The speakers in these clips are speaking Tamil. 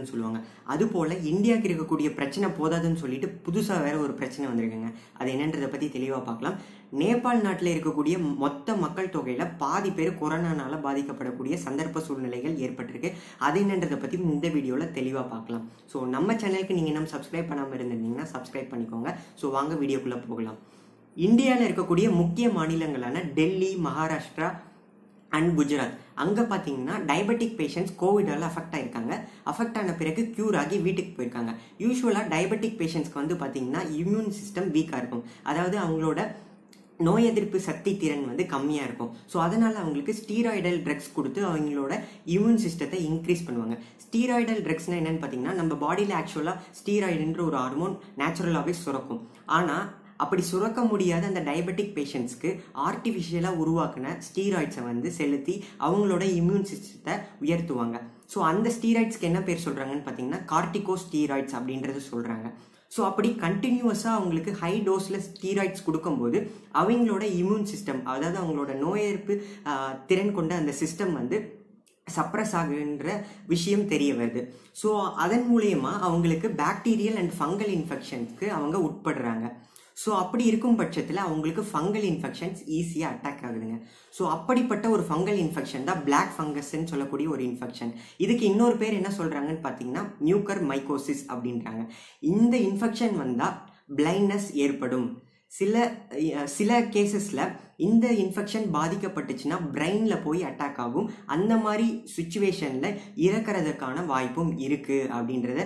போதாதுன்னு சொல்லுவாங்க அது போல் இந்தியாவுக்கு இருக்கக்கூடிய பிரச்சனை போதாதுன்னு சொல்லிட்டு புதுசாக வேற ஒரு பிரச்சனை வந்திருக்குங்க அது என்னன்றதை பற்றி தெளிவாக பார்க்கலாம் நேபாள் நாட்டில் இருக்கக்கூடிய மொத்த மக்கள் தொகையில் பாதி பேர் கொரோனானால பாதிக்கப்படக்கூடிய சந்தர்ப்ப சூழ்நிலைகள் ஏற்பட்டிருக்கு அது என்னன்றதை பற்றி இந்த வீடியோவில் தெளிவாக பார்க்கலாம் ஸோ நம்ம சேனலுக்கு நீங்கள் இன்னும் சப்ஸ்கிரைப் பண்ணாமல் இருந்திருந்தீங்கன்னா சப்ஸ்கிரைப் பண்ணிக்கோங்க ஸோ வாங்க வீடியோக்குள்ளே போகலாம் இந்தியாவில் இருக்கக்கூடிய முக்கிய மாநிலங்களான டெல்லி மகாராஷ்டிரா அண்ட் குஜராத் அங்கே பார்த்தீங்கன்னா டயபெட்டிக் பேஷண்ட்ஸ் கோவிடால் அஃபெக்ட் ஆயிருக்காங்க அஃபெக்ட் ஆன பிறகு க்யூர் ஆகி வீட்டுக்கு போயிருக்காங்க யூஸ்வலாக டயபெட்டிக் பேஷண்ட்ஸ்க்கு வந்து பார்த்தீங்கன்னா இம்யூன் சிஸ்டம் வீக்காக இருக்கும் அதாவது அவங்களோட நோய் எதிர்ப்பு சக்தி திறன் வந்து கம்மியாக இருக்கும் ஸோ அதனால் அவங்களுக்கு ஸ்டீராய்டல் ட்ரக்ஸ் கொடுத்து அவங்களோட இம்யூன் சிஸ்டத்தை இன்க்ரீஸ் பண்ணுவாங்க ஸ்டீராய்டல் ட்ரக்ஸ்னால் என்னென்னு பார்த்தீங்கன்னா நம்ம பாடியில் ஆக்சுவலாக ஸ்டீராய்டுன்ற ஒரு ஹார்மோன் நேச்சுரலாகவே சுரக்கும் ஆனால் அப்படி சுரக்க முடியாத அந்த டயபெட்டிக் பேஷண்ட்ஸ்க்கு ஆர்டிஃபிஷியலாக உருவாக்கின ஸ்டீராய்ட்ஸை வந்து செலுத்தி அவங்களோட இம்யூன் சிஸ்டத்தை உயர்த்துவாங்க ஸோ அந்த ஸ்டீராய்ட்ஸ்க்கு என்ன பேர் சொல்கிறாங்கன்னு பார்த்தீங்கன்னா கார்டிகோ ஸ்டீராய்ட்ஸ் அப்படின்றது சொல்கிறாங்க ஸோ அப்படி கண்டினியூஸாக அவங்களுக்கு ஹை டோஸில் ஸ்டீராய்ட்ஸ் கொடுக்கும்போது அவங்களோட இம்யூன் சிஸ்டம் அதாவது அவங்களோட நோய் எதிர்ப்பு திறன் கொண்ட அந்த சிஸ்டம் வந்து சப்ரஸ் ஆகுன்ற விஷயம் தெரிய வருது ஸோ அதன் மூலயமா அவங்களுக்கு பாக்டீரியல் அண்ட் ஃபங்கல் இன்ஃபெக்ஷனுக்கு அவங்க உட்படுறாங்க ஸோ அப்படி இருக்கும் பட்சத்தில் அவங்களுக்கு ஃபங்கல் இன்ஃபெக்ஷன்ஸ் ஈஸியாக அட்டாக் ஆகுதுங்க ஸோ அப்படிப்பட்ட ஒரு ஃபங்கல் இன்ஃபெக்ஷன் தான் பிளாக் ஃபங்கஸ்ன்னு சொல்லக்கூடிய ஒரு இன்ஃபெக்ஷன் இதுக்கு இன்னொரு பேர் என்ன சொல்கிறாங்கன்னு பார்த்தீங்கன்னா மியூக்கர் மைக்கோசிஸ் அப்படின்றாங்க இந்த இன்ஃபெக்ஷன் வந்தால் பிளைண்ட்னஸ் ஏற்படும் சில சில கேசஸில் இந்த இன்ஃபெக்ஷன் பாதிக்கப்பட்டுச்சுன்னா பிரெயினில் போய் அட்டாக் ஆகும் அந்த மாதிரி சுச்சுவேஷனில் இறக்கிறதுக்கான வாய்ப்பும் இருக்குது அப்படின்றத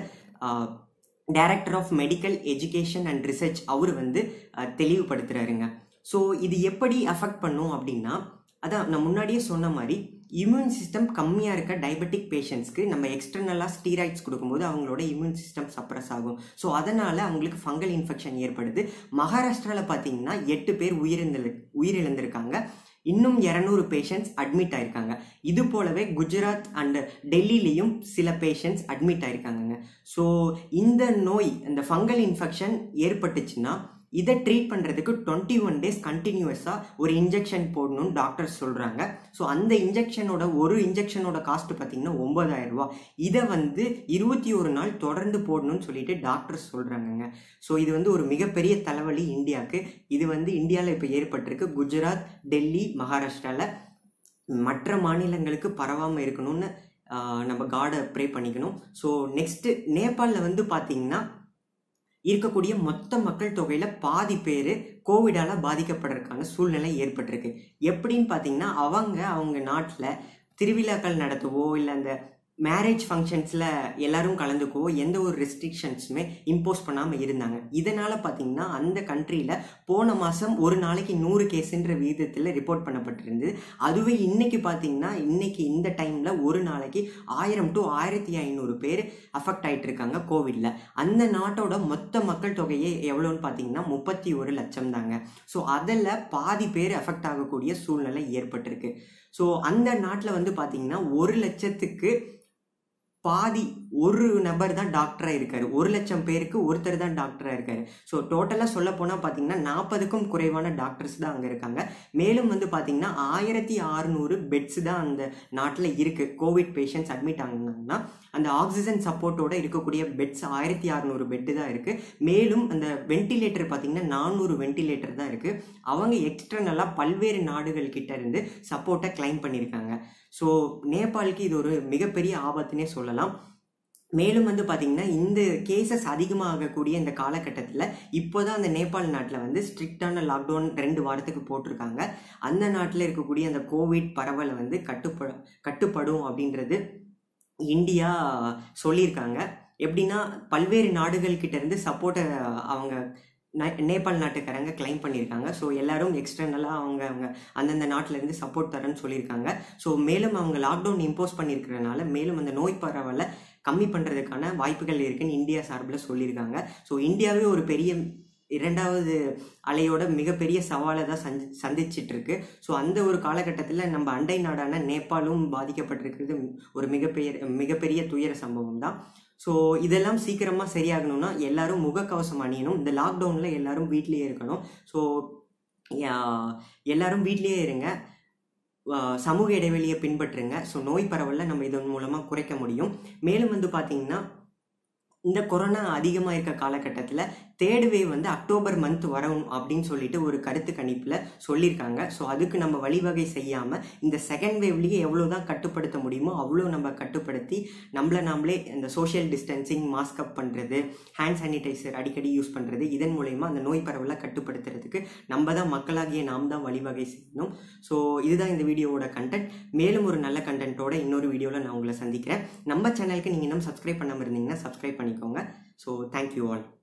director of medical education and research அவர் வந்து தெளிவுபடுத்துறாருங்க ஸோ இது எப்படி அஃபெக்ட் பண்ணும் அப்படின்னா அதான் நான் முன்னாடியே சொன்ன மாதிரி இம்யூன் சிஸ்டம் கம்மியாக இருக்க டயபெட்டிக் பேஷண்ட்ஸ்க்கு நம்ம எக்ஸ்டர்னலாக ஸ்டீராய்ட்ஸ் கொடுக்கும்போது அவங்களோட இம்யூன் சிஸ்டம் சப்ரஸ் ஆகும் ஸோ அதனால் அவங்களுக்கு ஃபங்கல் இன்ஃபெக்ஷன் ஏற்படுது மகாராஷ்டிராவில் பார்த்தீங்கன்னா எட்டு பேர் உயிரிழந்து உயிரிழந்திருக்காங்க இன்னும் இரநூறு பேஷண்ட்ஸ் அட்மிட் ஆயிருக்காங்க இது போலவே குஜராத் அண்ட் டெல்லிலையும் சில பேஷண்ட்ஸ் அட்மிட் ஆயிருக்காங்கங்க ஸோ இந்த நோய் இந்த ஃபங்கல் இன்ஃபெக்ஷன் ஏற்பட்டுச்சுன்னா இதை ட்ரீட் பண்ணுறதுக்கு டுவெண்ட்டி ஒன் டேஸ் கண்டினியூஸாக ஒரு இன்ஜெக்ஷன் போடணும்னு டாக்டர்ஸ் சொல்கிறாங்க ஸோ அந்த இன்ஜெக்ஷனோட ஒரு இன்ஜெக்ஷனோட காஸ்ட் பார்த்தீங்கன்னா ஒன்பதாயிரம் ரூபா இதை வந்து இருபத்தி ஒரு நாள் தொடர்ந்து போடணும்னு சொல்லிட்டு டாக்டர்ஸ் சொல்கிறாங்கங்க ஸோ இது வந்து ஒரு மிகப்பெரிய தலைவலி இந்தியாவுக்கு இது வந்து இந்தியாவில் இப்போ ஏற்பட்டிருக்கு குஜராத் டெல்லி மகாராஷ்டிராவில் மற்ற மாநிலங்களுக்கு பரவாமல் இருக்கணும்னு நம்ம காடை ப்ரே பண்ணிக்கணும் ஸோ நெக்ஸ்ட்டு நேபாளில் வந்து பார்த்தீங்கன்னா இருக்கக்கூடிய மொத்த மக்கள் தொகையில் பாதி பேர் கோவிடால் பாதிக்கப்படுறதுக்கான சூழ்நிலை ஏற்பட்டிருக்கு எப்படின்னு பார்த்தீங்கன்னா அவங்க அவங்க நாட்டில் திருவிழாக்கள் நடத்தவோ இல்லை அந்த மேரேஜ் ஃபங்க்ஷன்ஸில் எல்லாரும் கலந்துக்கவோ எந்த ஒரு ரெஸ்ட்ரிக்ஷன்ஸுமே இம்போஸ் பண்ணாமல் இருந்தாங்க இதனால் பார்த்தீங்கன்னா அந்த கண்ட்ரியில் போன மாதம் ஒரு நாளைக்கு நூறு கேஸுன்ற விகிதத்தில் ரிப்போர்ட் பண்ணப்பட்டிருந்தது அதுவே இன்னைக்கு பார்த்தீங்கன்னா இன்னைக்கு இந்த டைமில் ஒரு நாளைக்கு ஆயிரம் டு ஆயிரத்தி ஐநூறு பேர் அஃபெக்ட் ஆகிட்டு இருக்காங்க கோவிடில் அந்த நாட்டோட மொத்த மக்கள் தொகையே எவ்வளோன்னு பார்த்தீங்கன்னா முப்பத்தி ஒரு லட்சம் தாங்க ஸோ அதில் பாதி பேர் அஃபெக்ட் ஆகக்கூடிய சூழ்நிலை ஏற்பட்டிருக்கு ஸோ அந்த நாட்டில் வந்து பார்த்தீங்கன்னா ஒரு லட்சத்துக்கு பாதி ஒரு நபர் தான் டாக்டராக இருக்காரு ஒரு லட்சம் பேருக்கு ஒருத்தர் தான் டாக்டராக இருக்காரு ஸோ டோட்டலாக சொல்ல போனால் பார்த்தீங்கன்னா நாற்பதுக்கும் குறைவான டாக்டர்ஸ் தான் அங்கே இருக்காங்க மேலும் வந்து பார்த்தீங்கன்னா ஆயிரத்தி அறுநூறு பெட்ஸ் தான் அந்த நாட்டில் இருக்குது கோவிட் பேஷண்ட்ஸ் அட்மிட் ஆனாங்கன்னா அந்த ஆக்சிஜன் சப்போர்ட்டோட இருக்கக்கூடிய பெட்ஸ் ஆயிரத்தி அறுநூறு பெட்டு தான் இருக்குது மேலும் அந்த வென்டிலேட்டர் பார்த்தீங்கன்னா நானூறு வென்டிலேட்டர் தான் இருக்குது அவங்க எக்ஸ்டர்னலாக பல்வேறு நாடுகள் கிட்ட இருந்து சப்போர்ட்டை கிளைம் பண்ணியிருக்காங்க ஸோ நேபாளுக்கு இது ஒரு மிகப்பெரிய ஆபத்துனே சொல்லலாம் மேலும் வந்து பார்த்தீங்கன்னா இந்த கேசஸ் அதிகமாகக்கூடிய இந்த காலகட்டத்தில் இப்போ தான் அந்த நேபாள் நாட்டில் வந்து ஸ்ட்ரிக்டான லாக்டவுன் ரெண்டு வாரத்துக்கு போட்டிருக்காங்க அந்த நாட்டில் இருக்கக்கூடிய அந்த கோவிட் பரவலை வந்து கட்டுப்படும் கட்டுப்படும் அப்படின்றது இந்தியா சொல்லியிருக்காங்க எப்படின்னா பல்வேறு நாடுகள் கிட்ட இருந்து சப்போர்ட்டை அவங்க நேபாள் நாட்டுக்காரங்க கிளைம் பண்ணியிருக்காங்க ஸோ எல்லாரும் எக்ஸ்டர்னலாக அவங்க அவங்க அந்தந்த நாட்டிலேருந்து சப்போர்ட் தரேன்னு சொல்லியிருக்காங்க ஸோ மேலும் அவங்க லாக்டவுன் இம்போஸ் பண்ணியிருக்கிறனால மேலும் அந்த நோய் பரவலை கம்மி பண்ணுறதுக்கான வாய்ப்புகள் இருக்குன்னு இந்தியா சார்பில் சொல்லியிருக்காங்க ஸோ இந்தியாவே ஒரு பெரிய இரண்டாவது அலையோட மிகப்பெரிய சவாலை தான் சந்தி சந்திச்சிட்டு இருக்கு ஸோ அந்த ஒரு காலகட்டத்தில் நம்ம அண்டை நாடான நேபாளும் பாதிக்கப்பட்டிருக்கிறது ஒரு மிகப்பெரிய மிகப்பெரிய துயர சம்பவம் தான் ஸோ இதெல்லாம் சீக்கிரமாக சரியாகணும்னா எல்லாரும் முகக்கவசம் அணியணும் இந்த லாக்டவுனில் எல்லாரும் வீட்லேயே இருக்கணும் ஸோ எல்லாரும் வீட்லேயே இருங்க ஆஹ் சமூக இடைவெளியை பின்பற்றுங்க ஸோ நோய் பரவலை நம்ம இதன் மூலமாக குறைக்க முடியும் மேலும் வந்து பார்த்தீங்கன்னா இந்த கொரோனா அதிகமாக இருக்க காலகட்டத்தில் தேர்ட் வேவ் வந்து அக்டோபர் மந்த் வரும் அப்படின்னு சொல்லிட்டு ஒரு கருத்து கணிப்பில் சொல்லியிருக்காங்க ஸோ அதுக்கு நம்ம வழிவகை செய்யாமல் இந்த செகண்ட் வேவ்லேயே எவ்வளோ தான் கட்டுப்படுத்த முடியுமோ அவ்வளோ நம்ம கட்டுப்படுத்தி நம்மளை நாமளே இந்த சோஷியல் டிஸ்டன்சிங் மாஸ்க் அப் பண்ணுறது ஹேண்ட் சானிடைசர் அடிக்கடி யூஸ் பண்ணுறது இதன் மூலயமா அந்த நோய் பரவலை கட்டுப்படுத்துறதுக்கு நம்ம தான் மக்களாகிய நாம் தான் வழிவகை செய்யணும் ஸோ இதுதான் இந்த வீடியோவோட கண்டென்ட் மேலும் ஒரு நல்ல கண்டென்ட்டோட இன்னொரு வீடியோவில் நான் உங்களை சந்திக்கிறேன் நம்ம சேனலுக்கு நீங்கள் இன்னும் சப்ஸ்கிரைப் பண்ணாமல் இருந்தீங்கன்னா சப்ஸ்கிரைப் பண்ணிக்கோங்க ஸோ தேங்க்யூ ஆல்